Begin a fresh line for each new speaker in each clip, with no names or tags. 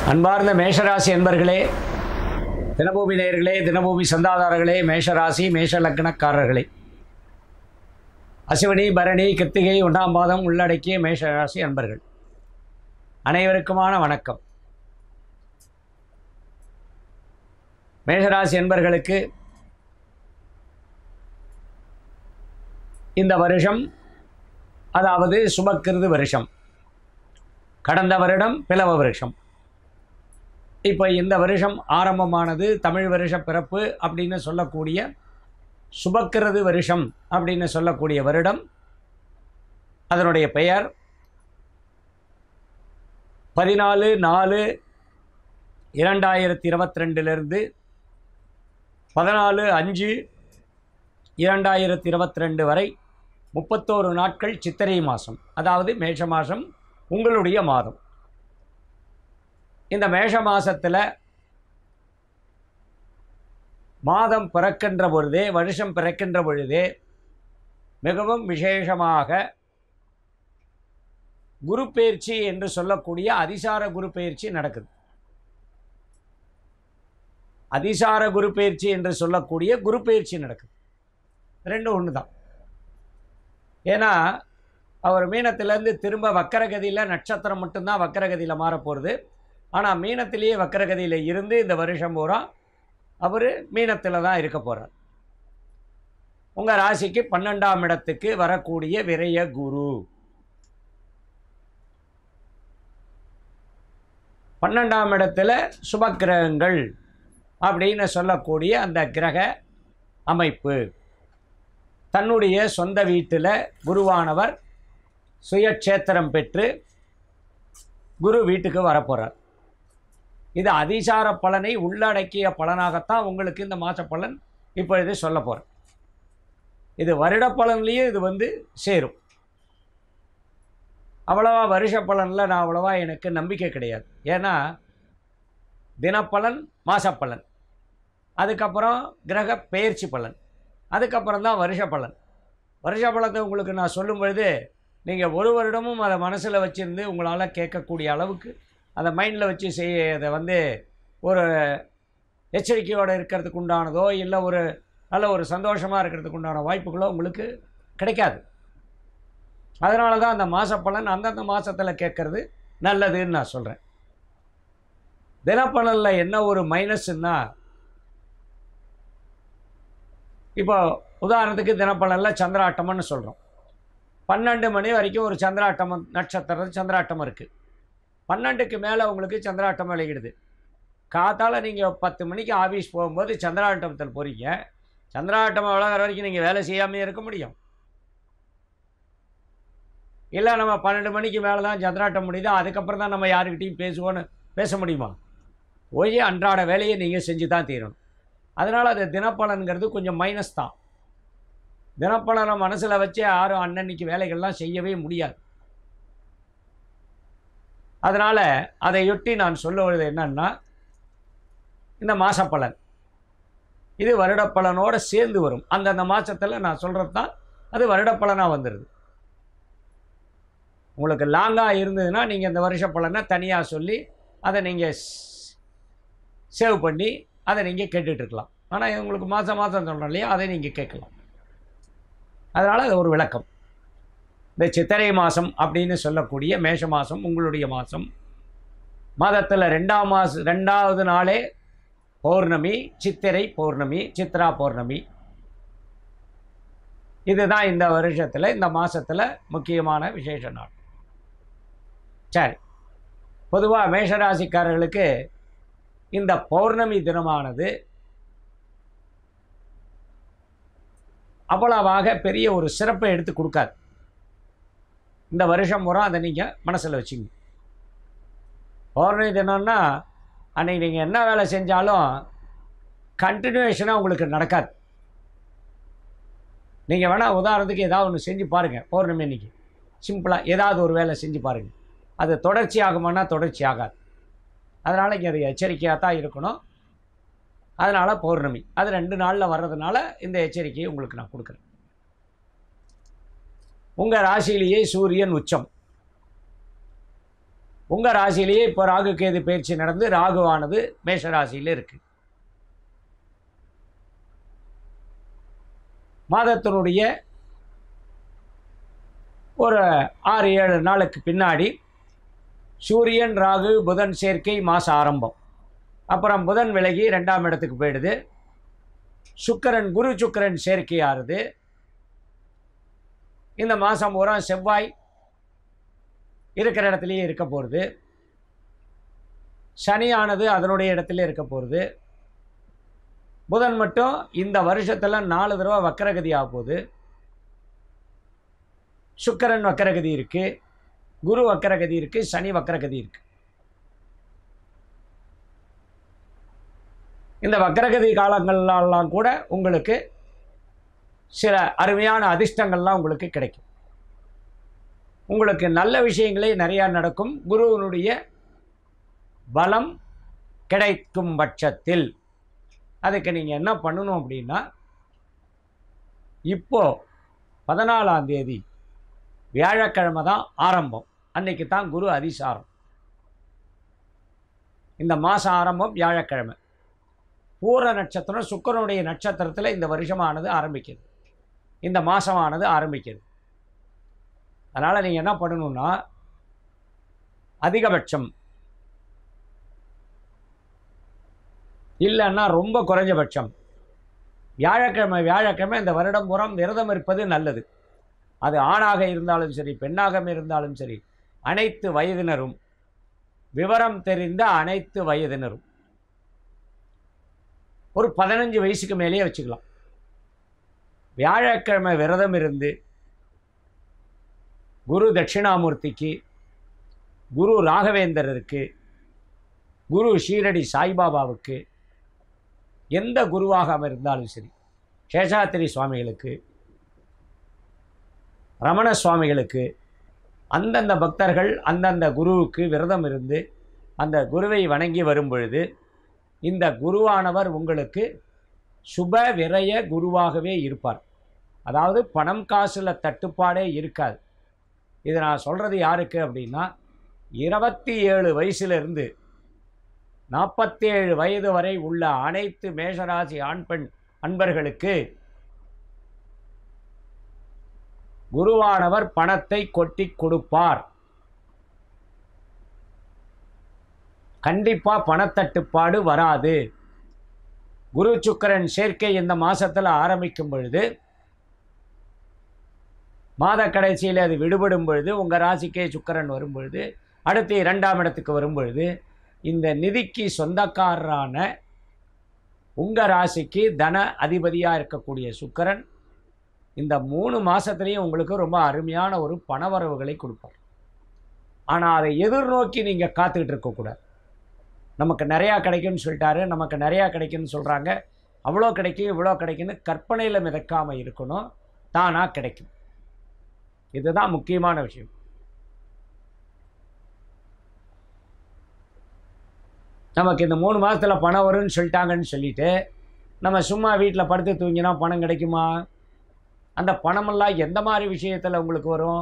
அன்பார்ந்த மேஷராசி என்பர்களே தினபூமி நேயர்களே தினபூமி சந்தாதாரர்களே மேஷராசி மேஷ லக்னக்காரர்களே அசுவினி பரணி கிருத்திகை ஒன்றாம் பாதம் உள்ளடக்கிய மேஷராசி அன்பர்கள் அனைவருக்குமான வணக்கம் மேஷராசி என்பர்களுக்கு இந்த வருஷம் அதாவது சுபக்கிருது வருஷம் கடந்த வருடம் பிளவ வருஷம் இப்போ இந்த வருஷம் ஆரம்பமானது தமிழ் வருஷ பிறப்பு அப்படின்னு சொல்லக்கூடிய சுபக்கிருது வருஷம் அப்படின்னு சொல்லக்கூடிய வருடம் அதனுடைய பெயர் பதினாலு நாலு இரண்டாயிரத்தி இருபத்தி ரெண்டிலிருந்து பதினாலு அஞ்சு இரண்டாயிரத்தி இருபத்தி ரெண்டு வரை முப்பத்தோரு நாட்கள் சித்திரை மாதம் அதாவது மேஷ மாதம் உங்களுடைய மாதம் இந்த மேஷ மாசத்தில் மாதம் பிறக்கின்ற பொழுதே வருஷம் பிறக்கின்ற பொழுதே மிகவும் விசேஷமாக குரு பெயர்ச்சி என்று சொல்லக்கூடிய அதிசார குரு பெயர்ச்சி நடக்குது அதிசார குரு பெயர்ச்சி என்று சொல்லக்கூடிய குரு பெயர்ச்சி நடக்குது ரெண்டும் ஒன்று தான் ஏன்னா அவர் மீனத்திலேருந்து திரும்ப வக்கரகதியில் நட்சத்திரம் மட்டும்தான் வக்கரகதியில் மாறப்போகிறது ஆனால் மீனத்திலேயே வக்கரகதியில் இருந்து இந்த வருஷம் பூரா அவர் மீனத்தில் தான் இருக்க போகிறார் உங்கள் ராசிக்கு பன்னெண்டாம் இடத்துக்கு வரக்கூடிய விரய குரு பன்னெண்டாம் இடத்துல சுபக்கிரகங்கள் அப்படின்னு சொல்லக்கூடிய அந்த கிரக அமைப்பு தன்னுடைய சொந்த வீட்டில் குருவானவர் சுயக்ஷேத்திரம் பெற்று குரு வீட்டுக்கு வரப்போகிறார் இது அதிசார பலனை உள்ளடக்கிய பலனாகத்தான் உங்களுக்கு இந்த மாத பலன் இப்பொழுது சொல்ல போகிறேன் இது வருட பலன்லேயும் இது வந்து சேரும் அவ்வளவா வருஷ பலனில் நான் அவ்வளவா எனக்கு நம்பிக்கை கிடையாது ஏன்னா தினப்பலன் மாசப்பலன் அதுக்கப்புறம் கிரக பெயர்ச்சி பலன் அதுக்கப்புறம் தான் வருஷ பலன் வருஷ பலத்தை உங்களுக்கு நான் சொல்லும் பொழுது நீங்கள் ஒரு வருடமும் அதை மனசில் வச்சுருந்து உங்களால் கேட்கக்கூடிய அளவுக்கு அதை மைண்டில் வச்சு செய்ய அதை வந்து ஒரு எச்சரிக்கையோடு இருக்கிறதுக்கு உண்டானதோ இல்லை ஒரு நல்ல ஒரு சந்தோஷமாக இருக்கிறதுக்கு உண்டான வாய்ப்புகளோ உங்களுக்கு கிடைக்காது அதனால தான் அந்த மாதப்பலன் அந்தந்த மாதத்தில் கேட்குறது நல்லதுன்னு நான் சொல்கிறேன் தினப்பலனில் என்ன ஒரு மைனஸ்ன்னா இப்போ உதாரணத்துக்கு தினப்பலனில் சந்திராட்டம்னு சொல்கிறோம் பன்னெண்டு மணி வரைக்கும் ஒரு சந்திராட்டம் நட்சத்திரம் சந்திராட்டம் இருக்குது பன்னெண்டுக்கு மேலே உங்களுக்கு சந்திராட்டம் விளையிடுது காத்தால் நீங்கள் பத்து மணிக்கு ஆஃபீஸ் போகும்போது சந்திராட்டமத்தில் போகிறீங்க சந்திராட்டம் விலகிற வரைக்கும் நீங்கள் வேலை செய்யாமே இருக்க முடியும் இல்லை நம்ம பன்னெண்டு மணிக்கு மேலே தான் சந்திராட்டம் முடியுது அதுக்கப்புறம் தான் நம்ம யாருக்கிட்டையும் பேசுவோன்னு பேச முடியுமா போய் அன்றாட வேலையை நீங்கள் செஞ்சு தான் தீரணும் அதனால் அது தினப்பலன்கிறது கொஞ்சம் மைனஸ் தான் தினப்பலனை மனசில் வச்சு யாரும் அன்னன்னைக்கு வேலைகள்லாம் செய்யவே முடியாது அதனால் அதையொட்டி நான் சொல்லுவது என்னன்னா இந்த மாசப்பலன் இது வருடப்பலனோடு சேர்ந்து வரும் அந்தந்த மாதத்தில் நான் சொல்கிறது தான் அது வருடப்பலனாக வந்துடுது உங்களுக்கு லாங்காக இருந்ததுன்னா நீங்கள் இந்த வருஷ பலனை தனியாக சொல்லி அதை நீங்கள் சேவ் பண்ணி அதை நீங்கள் கேட்டுட்ருக்கலாம் ஆனால் உங்களுக்கு மாதம் மாதம் சொல்கிறோம் இல்லையா அதை நீங்கள் கேட்கலாம் அதனால் அது ஒரு விளக்கம் இந்த சித்திரை மாதம் அப்படின்னு சொல்லக்கூடிய மேஷ மாதம் உங்களுடைய மாதம் மாதத்தில் ரெண்டாம் மாதம் ரெண்டாவது நாளே பௌர்ணமி சித்திரை பௌர்ணமி சித்ரா பௌர்ணமி இதுதான் இந்த வருஷத்தில் இந்த மாதத்தில் முக்கியமான விசேஷ நாள் சரி பொதுவாக மேஷராசிக்காரர்களுக்கு இந்த பௌர்ணமி தினமானது அவ்வளவாக பெரிய ஒரு சிறப்பை எடுத்து கொடுக்காது இந்த வருஷம் முறை அதை நீங்கள் மனசில் வச்சுங்க பௌர்ணமி தினம்னா அன்றைக்கி நீங்கள் என்ன வேலை செஞ்சாலும் கண்டினியூஷனாக உங்களுக்கு நடக்காது நீங்கள் வேணால் உதாரணத்துக்கு ஏதாவது ஒன்று செஞ்சு பாருங்கள் பௌர்ணமி அன்னைக்கு சிம்பிளாக ஏதாவது ஒரு வேலை செஞ்சு பாருங்கள் அது தொடர்ச்சி ஆகுமானா தொடர்ச்சி ஆகாது அதனால் இங்கே அது எச்சரிக்கையாக தான் இருக்கணும் அதனால் பௌர்ணமி அது ரெண்டு நாளில் வர்றதுனால இந்த எச்சரிக்கையை உங்களுக்கு நான் கொடுக்குறேன் உங்கள் ராசியிலேயே சூரியன் உச்சம் உங்கள் ராசியிலேயே இப்போ ராகு கேது பயிற்சி நடந்து ராகுவானது மேஷ ராசியில் இருக்கு மாதத்தினுடைய ஒரு ஆறு ஏழு நாளுக்கு பின்னாடி சூரியன் ராகு புதன் சேர்க்கை மாச ஆரம்பம் அப்புறம் புதன் விலகி ரெண்டாம் இடத்துக்கு போயிடுது சுக்கிரன் குரு சுக்கிரன் சேர்க்கை ஆறுது இந்த மாதம் பூரா செவ்வாய் இருக்கிற இடத்துலையே இருக்க போகிறது சனியானது அதனுடைய இடத்துல இருக்க போகிறது புதன் மட்டும் இந்த வருஷத்தில் நாலு தடவை வக்கரகதி ஆக போகுது சுக்கிரன் வக்கரகதி இருக்கு குரு வக்கரகதி இருக்கு சனி வக்கரகதி இருக்கு இந்த வக்கரகதி காலங்கள்லாம் கூட உங்களுக்கு சில அருமையான அதிர்ஷ்டங்கள்லாம் உங்களுக்கு கிடைக்கும் உங்களுக்கு நல்ல விஷயங்களே நிறையா நடக்கும் குருவினுடைய பலம் கிடைக்கும் பட்சத்தில் அதுக்கு நீங்கள் என்ன பண்ணணும் அப்படின்னா இப்போ பதினாலாம் தேதி வியாழக்கிழமை தான் ஆரம்பம் அன்னைக்கு தான் குரு அதிசாரம் இந்த மாதம் ஆரம்பம் வியாழக்கிழமை பூர நட்சத்திரம் சுக்கரனுடைய நட்சத்திரத்தில் இந்த வருஷமானது ஆரம்பிக்குது இந்த மாதமானது ஆரம்பிக்குது அதனால் நீங்கள் என்ன பண்ணணும்னா அதிகபட்சம் இல்லைன்னா ரொம்ப குறைஞ்சபட்சம் வியாழக்கிழமை வியாழக்கிழமை இந்த வருடம் புறம் விரதம் இருப்பது நல்லது அது ஆணாக இருந்தாலும் சரி பெண்ணாக இருந்தாலும் சரி அனைத்து வயதினரும் விவரம் தெரிந்த அனைத்து வயதினரும் ஒரு பதினஞ்சு வயசுக்கு மேலேயே வச்சுக்கலாம் வியாழக்கிழமை விரதம் இருந்து குரு தட்சிணாமூர்த்திக்கு குரு ராகவேந்தரருக்கு குரு ஷீரடி சாய்பாபாவுக்கு எந்த குருவாக இருந்தாலும் சரி சேஷாத்திரி சுவாமிகளுக்கு ரமண சுவாமிகளுக்கு அந்தந்த பக்தர்கள் அந்தந்த குருவுக்கு விரதம் இருந்து அந்த குருவை வணங்கி வரும் பொழுது இந்த குருவானவர் உங்களுக்கு சுப விரய குருவாகவே இருப்பார் அதாவது பணம் காசில் தட்டுப்பாடே இருக்காது இது நான் சொல்கிறது யாருக்கு அப்படின்னா இருபத்தி ஏழு வயசுலேருந்து நாற்பத்தேழு வயது வரை உள்ள அனைத்து மேஷராசி ஆண் பெண் அன்பர்களுக்கு குருவானவர் பணத்தை கொட்டி கொடுப்பார் கண்டிப்பாக பணத்தட்டுப்பாடு வராது குரு சுக்கரன் சேர்க்கை இந்த மாதத்தில் ஆரம்பிக்கும் பொழுது மாத கடைசியில் அது விடுபடும் பொழுது உங்கள் ராசிக்கே சுக்கரன் வரும் பொழுது அடுத்து இரண்டாம் இடத்துக்கு வரும் பொழுது இந்த நிதிக்கு சொந்தக்காரரான உங்கள் ராசிக்கு தன அதிபதியாக இருக்கக்கூடிய சுக்கரன் இந்த மூணு மாதத்துலேயும் உங்களுக்கு ரொம்ப அருமையான ஒரு பணவரவுகளை கொடுப்பார் ஆனால் அதை எதிர்நோக்கி நீங்கள் காத்துக்கிட்டு இருக்கக்கூடாது நமக்கு நிறையா கிடைக்கும்னு சொல்லிட்டாரு நமக்கு நிறையா கிடைக்கும்னு சொல்கிறாங்க அவ்வளோ கிடைக்கும் இவ்வளோ கிடைக்கும்னு கற்பனையில் மிதக்காமல் இருக்கணும் தானாக கிடைக்கும் இதுதான் முக்கியமான விஷயம் நமக்கு இந்த மூணு மாதத்தில் பணம் வரும்னு சொல்லிட்டாங்கன்னு சொல்லிட்டு நம்ம சும்மா வீட்டில் படுத்து தூங்கினா பணம் கிடைக்குமா அந்த பணமெல்லாம் எந்த மாதிரி விஷயத்தில் உங்களுக்கு வரும்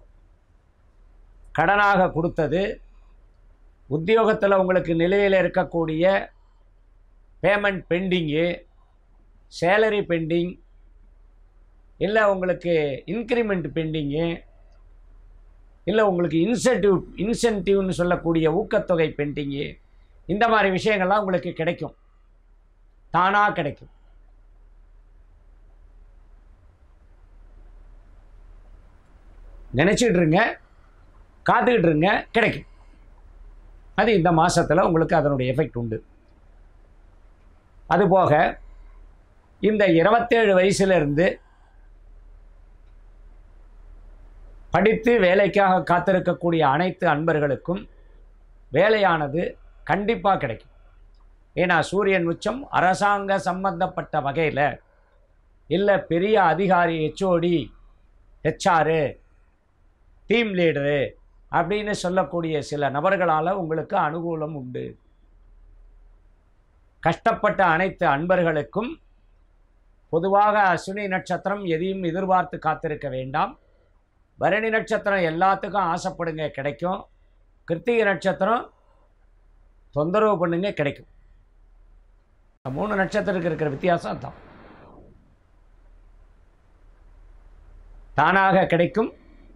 கடனாக கொடுத்தது உத்தியோகத்தில் உங்களுக்கு நிலையில் இருக்கக்கூடிய பேமெண்ட் பெண்டிங்கு சேலரி பெண்டிங் இல்லை உங்களுக்கு இன்க்ரிமெண்ட் பெண்டிங்கு இல்லை உங்களுக்கு இன்சென்டிவ் இன்சென்டிவ்னு சொல்லக்கூடிய ஊக்கத்தொகை பெண்டிங்கு இந்த மாதிரி விஷயங்கள்லாம் உங்களுக்கு கிடைக்கும் தானாக கிடைக்கும் நினச்சிட்டு இருங்க காத்துக்கிட்டு இருங்க கிடைக்கும் அது இந்த மாதத்தில் உங்களுக்கு அதனுடைய எஃபெக்ட் உண்டு அதுபோக இந்த இருபத்தேழு வயசுலேருந்து படித்து வேலைக்காக காத்திருக்கக்கூடிய அனைத்து அன்பர்களுக்கும் வேலையானது கண்டிப்பாக கிடைக்கும் ஏன்னா சூரியன் உச்சம் அரசாங்க சம்பந்தப்பட்ட வகையில் இல்லை பெரிய அதிகாரி ஹெச்ஓடி ஹெச்ஆரு டீம் லீடரு அப்படின்னு சொல்லக்கூடிய சில நபர்களால் உங்களுக்கு அனுகூலம் உண்டு கஷ்டப்பட்ட அனைத்து அன்பர்களுக்கும் பொதுவாக அஸ்வினி நட்சத்திரம் எதையும் எதிர்பார்த்து காத்திருக்க வேண்டாம் பரணி நட்சத்திரம் எல்லாத்துக்கும் ஆசைப்படுங்க கிடைக்கும் கிருத்திகை நட்சத்திரம் தொந்தரவு பண்ணுங்க கிடைக்கும் இந்த மூணு நட்சத்திரத்துக்கு இருக்கிற வித்தியாசம் தான் தானாக கிடைக்கும்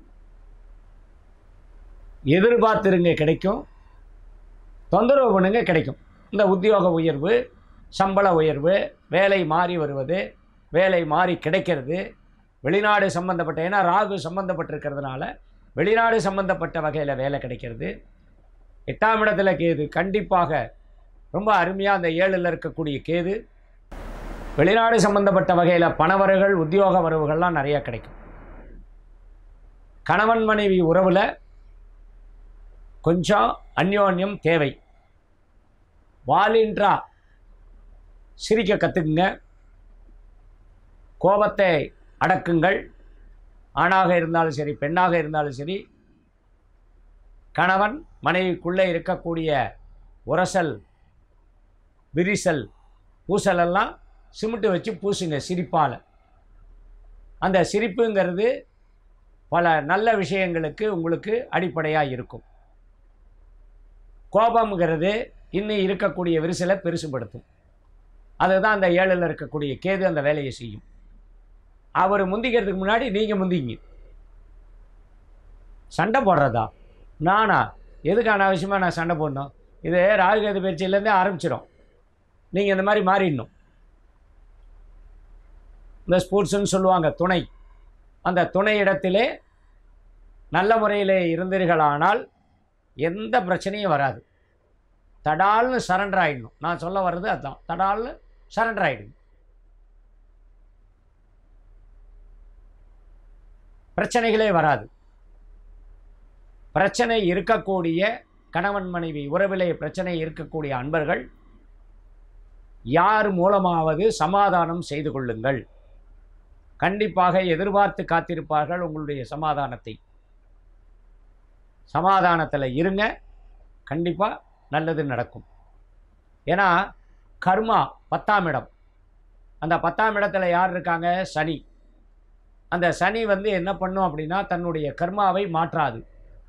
எதிர்பார்த்துருங்க கிடைக்கும் தொந்தரவு பண்ணுங்க கிடைக்கும் இந்த உத்தியோக உயர்வு சம்பள உயர்வு வேலை மாறி வருவது வேலை மாறி கிடைக்கிறது வெளிநாடு சம்மந்தப்பட்ட ஏன்னா ராகு சம்மந்தப்பட்டிருக்கிறதுனால வெளிநாடு சம்மந்தப்பட்ட வகையில் வேலை கிடைக்கிறது எட்டாம் இடத்துல கேது கண்டிப்பாக ரொம்ப அருமையாக அந்த ஏழில் இருக்கக்கூடிய கேது வெளிநாடு சம்பந்தப்பட்ட வகையில் பணவரவுகள் உத்தியோக வரவுகள்லாம் நிறைய கிடைக்கும் கணவன் மனைவி உறவில் கொஞ்சம் அந்யோன்யம் தேவை வாலின்றா சிரிக்க கற்றுக்குங்க கோபத்தை அடக்குங்கள் ஆணாக இருந்தாலும் சரி பெண்ணாக இருந்தாலும் சரி கணவன் மனைவிக்குள்ளே இருக்கக்கூடிய உரசல் விரிசல் பூசலெல்லாம் சிமெண்ட் வச்சு பூசுங்க சிரிப்பால் அந்த சிரிப்புங்கிறது பல நல்ல விஷயங்களுக்கு உங்களுக்கு அடிப்படையாக இருக்கும் கோபம்ங்கிறது இன்னும் இருக்கக்கூடிய விரிசலை பெருசுபடுத்தும் அதுதான் அந்த ஏழில் இருக்கக்கூடிய கேது அந்த வேலையை செய்யும் அவர் முந்திக்கிறதுக்கு முன்னாடி நீங்கள் முந்திங்க சண்டை போடுறதா நானா எதுக்கு அனாவசியமாக நான் சண்டை போடணும் இது ராகுகேது பயிற்சியிலேருந்தே ஆரம்பிச்சிடும் நீங்கள் இந்த மாதிரி மாறிடணும் இந்த ஸ்போர்ட்ஸுன்னு சொல்லுவாங்க துணை அந்த துணை இடத்திலே நல்ல முறையில் இருந்தீர்களானால் எந்த பிரச்சனையும் வராது தடால்னு சரண்டர் ஆகிடணும் நான் சொல்ல வர்றது அதுதான் தடால்னு சரண்டர் ஆகிடுங்க பிரச்சனைகளே வராது பிரச்சனை இருக்கக்கூடிய கணவன் மனைவி உறவிலே பிரச்சனை இருக்கக்கூடிய அன்பர்கள் யார் மூலமாவது சமாதானம் செய்து கொள்ளுங்கள் கண்டிப்பாக எதிர்பார்த்து காத்திருப்பார்கள் உங்களுடைய சமாதானத்தை சமாதானத்தில் இருங்க கண்டிப்பாக நல்லது நடக்கும் ஏன்னா கர்மா பத்தாம் இடம் அந்த பத்தாம் இடத்துல யார் இருக்காங்க சனி அந்த சனி வந்து என்ன பண்ணும் அப்படின்னா தன்னுடைய கர்மாவை மாற்றாது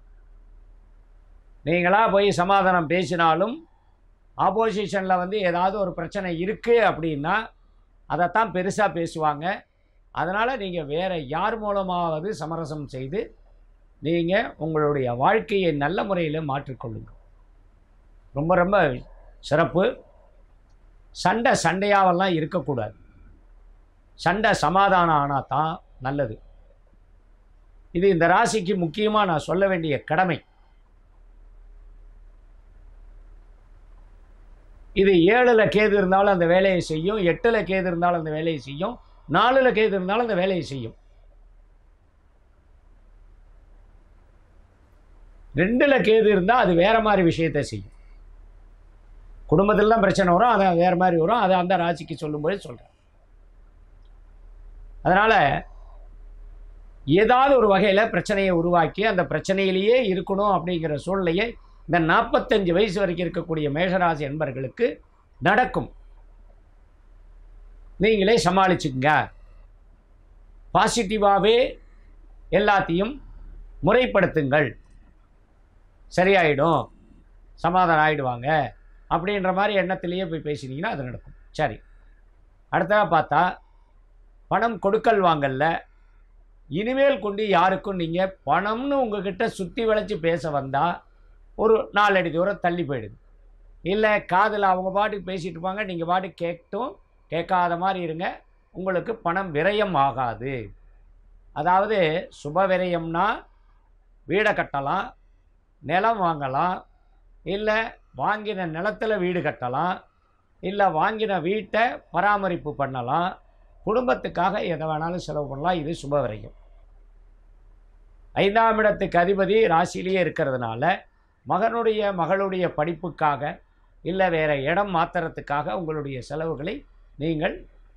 நீங்களா போய் சமாதானம் பேசினாலும் ஆப்போசிஷனில் வந்து ஏதாவது ஒரு பிரச்சனை இருக்குது அப்படின்னா அதைத்தான் பெருசாக பேசுவாங்க அதனால் நீங்கள் வேறு யார் மூலமாவது சமரசம் செய்து நீங்கள் உங்களுடைய வாழ்க்கையை நல்ல முறையில் மாற்றிக்கொள்ளுங்கள் ரொம்ப ரொம்ப சிறப்பு சண்டை சண்டையாவெல்லாம் இருக்கக்கூடாது சண்டை சமாதானம் ஆனால் தான் நல்லது இது இந்த ராசிக்கு முக்கியமாக நான் சொல்ல வேண்டிய கடமை இது ஏழில் கேது இருந்தாலும் அந்த வேலையை செய்யும் எட்டில் கேது இருந்தாலும் அந்த வேலையை செய்யும் நாலில் கேது இருந்தாலும் அந்த வேலையை செய்யும் ரெண்டில் கேது இருந்தால் அது வேறு மாதிரி விஷயத்தை செய்யும் குடும்பத்தில் தான் பிரச்சனை வரும் அதை வேறு மாதிரி வரும் அதை அந்த ராசிக்கு சொல்லும்போது சொல்கிறேன் அதனால் ஏதாவது ஒரு வகையில் பிரச்சனையை உருவாக்கி அந்த பிரச்சனையிலேயே இருக்கணும் அப்படிங்கிற சூழ்நிலையை இந்த நாற்பத்தஞ்சு வயசு வரைக்கும் இருக்கக்கூடிய மேஷராசி என்பர்களுக்கு நடக்கும் நீங்களே சமாளிச்சுக்குங்க பாசிட்டிவாகவே எல்லாத்தையும் முறைப்படுத்துங்கள் சரியாயிடும் சமாதானம் ஆகிடுவாங்க அப்படின்ற மாதிரி எண்ணத்திலேயே போய் பேசினீங்கன்னா அது நடக்கும் சரி அடுத்ததாக பார்த்தா பணம் கொடுக்கல் வாங்கல்ல இனிமேல் கொண்டு யாருக்கும் நீங்கள் பணம்னு உங்ககிட்ட சுற்றி வளைச்சி பேச வந்தால் ஒரு நாலடி தூரம் தள்ளி போயிடுது இல்லை காதில் அவங்க பாட்டுக்கு பேசிகிட்டு இருப்பாங்க நீங்கள் பாட்டுக்கு கேட்டும் கேட்காத மாதிரி இருங்க உங்களுக்கு பணம் விரயம் ஆகாது அதாவது சுப விரயம்னா வீடை கட்டலாம் நிலம் வாங்கலாம் இல்லை வாங்கின நிலத்துல வீடு கட்டலாம் இல்லை வாங்கின வீட்டை பராமரிப்பு பண்ணலாம் குடும்பத்துக்காக எதை வேணாலும் செலவு பண்ணலாம் இது சுப விரயம் ஐந்தாம் இடத்துக்கு அதிபதி ராசியிலேயே இருக்கிறதுனால மகனுடைய மகளுடைய படிப்புக்காக இல்லை வேறு இடம் மாற்றுறதுக்காக உங்களுடைய செலவுகளை நீங்கள்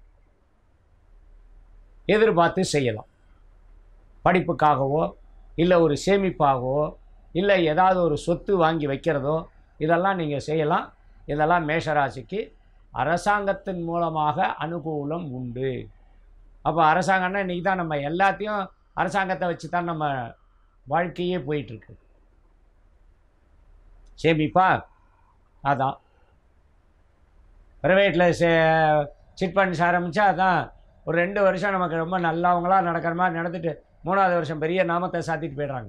எதிர்பார்த்து செய்யலாம் படிப்புக்காகவோ இல்லை ஒரு சேமிப்பாகவோ இல்லை ஏதாவது ஒரு சொத்து வாங்கி வைக்கிறதோ இதெல்லாம் நீங்கள் செய்யலாம் இதெல்லாம் மேஷராசிக்கு அரசாங்கத்தின் மூலமாக அனுகூலம் உண்டு அப்போ அரசாங்கம்னா இன்றைக்கி தான் நம்ம எல்லாத்தையும் அரசாங்கத்தை வச்சு தான் நம்ம வாழ்க்கையே போயிட்டுருக்கு சேமிப்பா அதான் ப்ரைவேட்டில் சே சிட் ஃபண்ட்ஸ் ஆரம்பித்தா அதான் ஒரு ரெண்டு வருஷம் நமக்கு ரொம்ப நல்லவங்களா நடக்கிற மாதிரி நடந்துட்டு மூணாவது வருஷம் பெரிய நாமத்தை சாத்திட்டு போயிடுறாங்க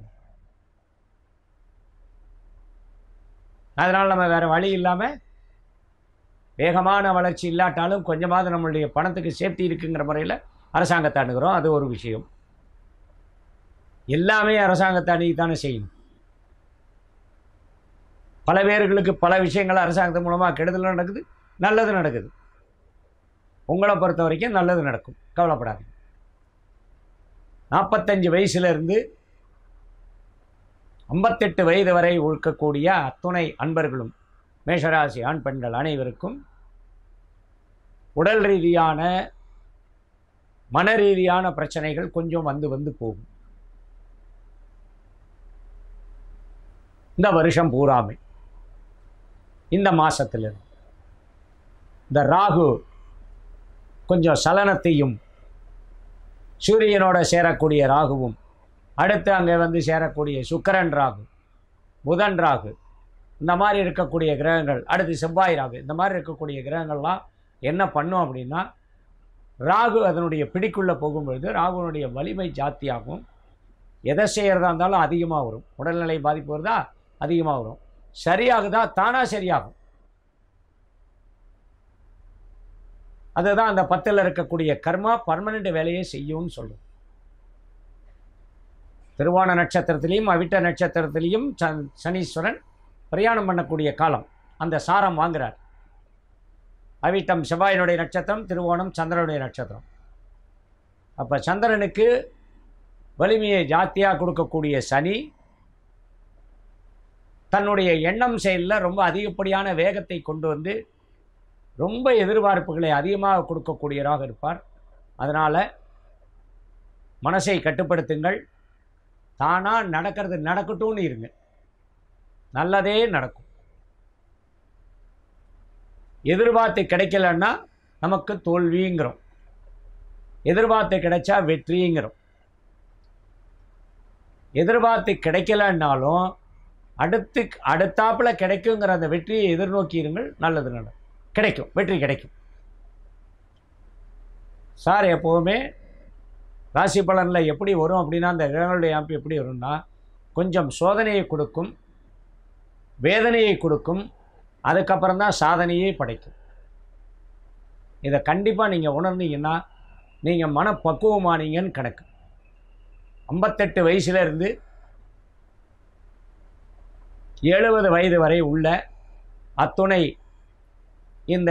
அதனால் நம்ம வேறு வழி இல்லாமல் வேகமான வளர்ச்சி இல்லாட்டாலும் கொஞ்சமாவது நம்மளுடைய பணத்துக்கு சேஃப்டி இருக்குங்கிற முறையில் அரசாங்கத்தை அணுகிறோம் அது ஒரு விஷயம் எல்லாமே அரசாங்கத்தை அணுகித்தானே செய்யணும் பல பேர்களுக்கு பல விஷயங்கள் அரசாங்கத்தின் மூலமாக கெடுதல் நடக்குது நல்லது நடக்குது உங்களை பொறுத்த வரைக்கும் நல்லது நடக்கும் கவலைப்படாதீங்க நாற்பத்தஞ்சு வயசுலேருந்து ஐம்பத்தெட்டு வயது வரை இருக்கக்கூடிய அத்துணை அன்பர்களும் மேஷராசி ஆண் பெண்கள் அனைவருக்கும் உடல் ரீதியான மன ரீதியான பிரச்சனைகள் கொஞ்சம் வந்து வந்து போகும் இந்த வருஷம் பூராமை இந்த மாசத்திலிருந்து இந்த ராகு கொஞ்சம் சலனத்தையும் சூரியனோட சேரக்கூடிய ராகுவும் அடுத்து அங்கே வந்து சேரக்கூடிய சுக்கிரன் ராகு புதன் ராகு இந்த மாதிரி இருக்கக்கூடிய கிரகங்கள் அடுத்து செவ்வாய் ராகு இந்த மாதிரி இருக்கக்கூடிய கிரகங்கள்லாம் என்ன பண்ணும் அப்படின்னா ராகு அதனுடைய பிடிக்குள்ளே போகும்பொழுது ராகுனுடைய வலிமை ஜாஸ்தியாகும் எதை செய்கிறதா இருந்தாலும் அதிகமாக வரும் உடல்நிலை பாதிப்பு வருதா அதிகமாக வரும் சரியாகுதா தானாக சரியாகும் அதுதான் அந்த பத்தில் இருக்கக்கூடிய கர்மா பர்மனெண்ட் வேலையை செய்யும்னு சொல்லும் திருவோண நட்சத்திரத்திலையும் அவிட்ட நட்சத்திரத்திலையும் ச- சனீஸ்வரன் பிரயாணம் பண்ணக்கூடிய காலம் அந்த சாரம் வாங்குறார் அவிட்டம் செவ்வாயினுடைய நட்சத்திரம் திருவோணம் சந்திரனுடைய நட்சத்திரம் அப்போ சந்திரனுக்கு வலிமையை ஜாத்தியாக கொடுக்கக்கூடிய சனி தன்னுடைய எண்ணம் செயலில் ரொம்ப அதிகப்படியான வேகத்தை கொண்டு வந்து ரொம்ப எதிர்பார்ப்புகளை அதிகமாக கொடுக்கக்கூடியவராக இருப்பார் அதனால் மனசை கட்டுப்படுத்துங்கள் தானாக நடக்கிறது நடக்கட்டும்னு இருங்க நல்லதே நடக்கும் எதிர்பார்த்து கிடைக்கலன்னா நமக்கு தோல்விங்கிறோம் எதிர்பார்த்து கிடைச்சா வெற்றிங்கிறோம் எதிர்பார்த்து கிடைக்கலன்னாலும் அடுத்து அடுத்தாப்புல கிடைக்குங்கிற அந்த வெற்றியை எதிர்நோக்கி இருங்கள் நல்லது நடக்கும் கிடைக்கும் வெற்றி கிடைக்கும் சார் எப்போவுமே ராசி பலனில் எப்படி வரும் அப்படின்னா அந்த கிரகங்களுடைய அமைப்பு எப்படி வரும்னா கொஞ்சம் சோதனையை கொடுக்கும் வேதனையை கொடுக்கும் அதுக்கப்புறம் தான் சாதனையே படைக்கும் இதை கண்டிப்பாக நீங்கள் உணர்ந்தீங்கன்னா நீங்கள் மனப்பக்குவமானீங்கன்னு கணக்கு ஐம்பத்தெட்டு வயசுல இருந்து எழுபது வயது வரை உள்ள அத்துணை இந்த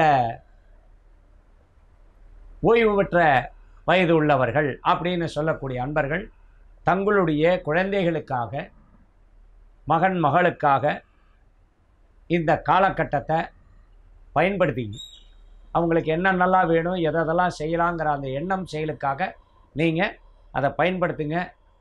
ஓய்வு பெற்ற வயது உள்ளவர்கள் அப்படின்னு சொல்லக்கூடிய அன்பர்கள் தங்களுடைய குழந்தைகளுக்காக மகன் மகளுக்காக இந்த காலகட்டத்தை பயன்படுத்திங்க அவங்களுக்கு என்னென்னலாம் வேணும் எதெல்லாம் செய்யலாங்கிற அந்த எண்ணம் செயலுக்காக நீங்கள் அதை பயன்படுத்துங்க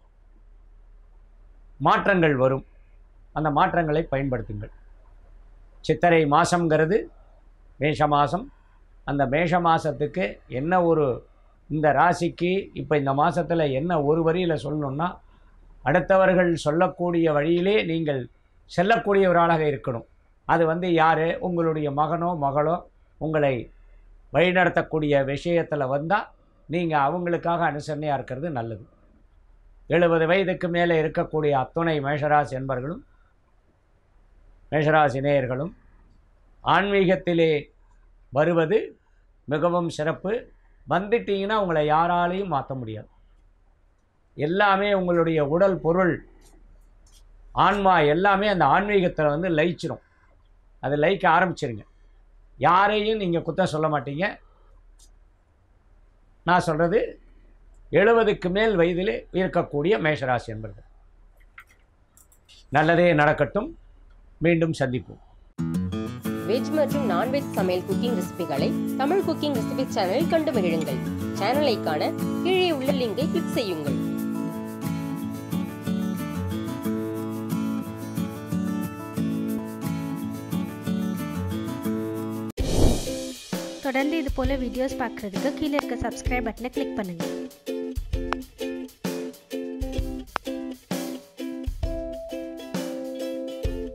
மாற்றங்கள் வரும் அந்த மாற்றங்களை பயன்படுத்துங்கள் சித்திரை மாதங்கிறது மேஷ மாதம் அந்த மேஷ மாதத்துக்கு என்ன ஒரு இந்த ராசிக்கு இப்போ இந்த மாதத்தில் என்ன ஒரு வரியில் சொல்லணும்னா அடுத்தவர்கள் சொல்லக்கூடிய வழியிலே நீங்கள் செல்லக்கூடியவராளாக இருக்கணும் அது வந்து யார் உங்களுடைய மகனோ மகளோ உங்களை வழிநடத்தக்கூடிய விஷயத்தில் வந்தால் நீங்கள் அவங்களுக்காக அனுசரணையாக இருக்கிறது நல்லது எழுபது வயதுக்கு மேலே இருக்கக்கூடிய அத்துணை மேஷராசி என்பர்களும் மேஷராசி நேயர்களும் ஆன்மீகத்திலே வருவது மிகவும் சிறப்பு வந்துட்டீங்கன்னா உங்களை யாராலையும் மாற்ற முடியாது எல்லாமே உங்களுடைய உடல் பொருள் ஆன்மா எல்லாமே அந்த ஆன்மீகத்தில் வந்து லயிச்சிரும் அது லயிக்க ஆரம்பிச்சிருங்க யாரையும் நீங்கள் குத்தம் சொல்ல மாட்டீங்க நான் சொல்கிறது எழுபதுக்கு மேல் வயதிலே இருக்கக்கூடிய மேஷராசி என்பர்கள் நல்லதே நடக்கட்டும் மீண்டும் சந்திப்போம்
வெஜ் மற்றும் நான்வெஜ் சமையல் குக்கிங் ரெசிபிகளை தமிழ் குக்கிங் ரெசிபி சேனலில் கண்டு மகிழுங்கள் சேனலை காண கீழே உள்ள லிங்கை கிளிக் செய்யுங்கள்
தொடர்ந்து இது போல் வீடியோஸ் பார்க்குறதுக்கு கீழே இருக்க சப்ஸ்கிரைப் பட்டனை கிளிக் பண்ணுங்கள்